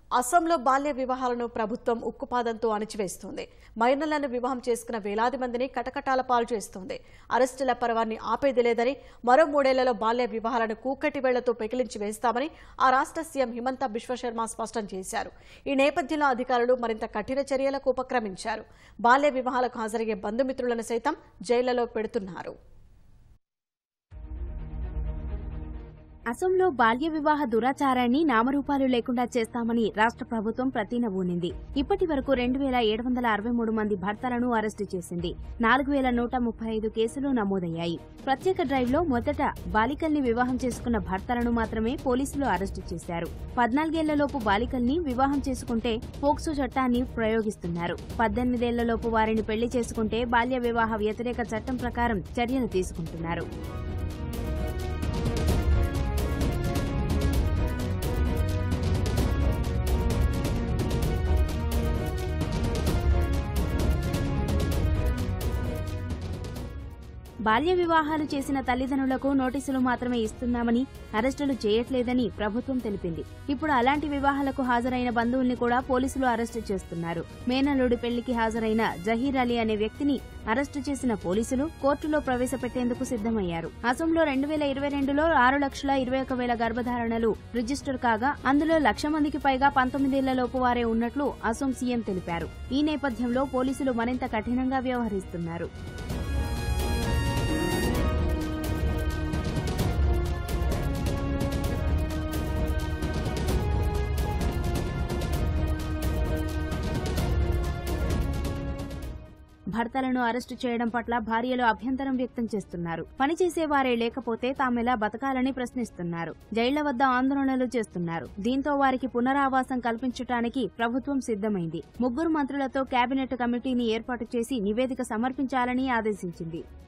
అసోంలో బాల్య వివాహాలను ప్రభుత్వం ఉక్కుపాదంతో అణిచివేస్తోంది మైనర్లను వివాహం చేసుకున్న వేలాది మందిని కటకటాల పాలు చేస్తోంది అరెస్టుల పర్వాన్ని ఆపేది లేదని మరో మూడేళ్లలో బాల్య వివాహాలను కూకటి వేళ్లతో పెకిలించి వేస్తామని ఆ రాష్ట్ర సీఎం హిమంత బిశ్వశర్మ స్పష్టం చేశారు ఈ నేపథ్యంలో అధికారులు మరింత కఠిన చర్యలకు ఉపక్రమించారు బాల్య వివాహాలకు హాజరయ్యే బంధుమిత్రులను సైతం జైళ్లలో పెడుతున్నారు అసోంలో బాల్య వివాహ దురాచారాన్ని నామరూపాలు లేకుండా చేస్తామని రాష్ట్ర ప్రభుత్వం ప్రతినబూనింది ఇప్పటి వరకు రెండు వేల ఏడు వందల అరవై మూడు మంది భర్తలను అరెస్టు చేసింది నాలుగు వేల నూట ముప్పై ఐదు కేసులు నమోదయ్యాయి ప్రత్యేక డ్రైవ్లో మొదట బాలికల్ని వివాహం చేసుకున్న భర్తలను మాత్రమే పోలీసులు అరెస్టు చేశారు పద్నాలుగేళ్లలోపు బాలికల్ని వివాహం చేసుకుంటే పోక్సో చట్టాన్ని ప్రయోగిస్తున్నారు పద్దెనిమిదేళ్లలోపు వారిని పెళ్లి చేసుకుంటే బాల్య వివాహ వ్యతిరేక చట్టం ప్రకారం చర్యలు తీసుకుంటున్నారు బాల్య వివాహాలు చేసిన తల్లిదండ్రులకు నోటీసులు మాత్రమే ఇస్తున్నామని అరెస్టులు చేయట్లేదని ప్రభుత్వం తెలిపింది ఇప్పుడు అలాంటి వివాహాలకు హాజరైన బంధువుల్ని కూడా పోలీసులు అరెస్టు చేస్తున్నారు మేనల్లుడి పెళ్లికి హాజరైన జహీర్ అలీ అనే వ్యక్తిని అరెస్టు చేసిన పోలీసులు కోర్టులో ప్రవేశపెట్టేందుకు సిద్దమయ్యారు అసోంలో రెండు వేల ఇరవై రెండులో ఆరు లక్షల ఇరవై ఒక వేల గర్భధారణలు రిజిస్టర్ కాగా అందులో లక్ష మందికి పైగా పంతొమ్మిదేళ్లలోపు వారే ఉన్నట్లు అసోం సీఎం తెలిపారు ఈ నేపథ్యంలో పోలీసులు మరింత కఠినంగా వ్యవహరిస్తున్నారు భర్తలను అరెస్టు చేయడం పట్ల భార్యలు అభ్యంతరం వ్యక్తం చేస్తున్నారు పనిచేసే వారే లేకపోతే తామెలా బతకాలని ప్రశ్నిస్తున్నారు జైళ్ల వద్ద ఆందోళనలు చేస్తున్నారు దీంతో వారికి పునరావాసం కల్పించడానికి ప్రభుత్వం సిద్దమైంది ముగ్గురు మంత్రులతో కేబినెట్ కమిటీని ఏర్పాటు చేసి నివేదిక సమర్పించాలని ఆదేశించింది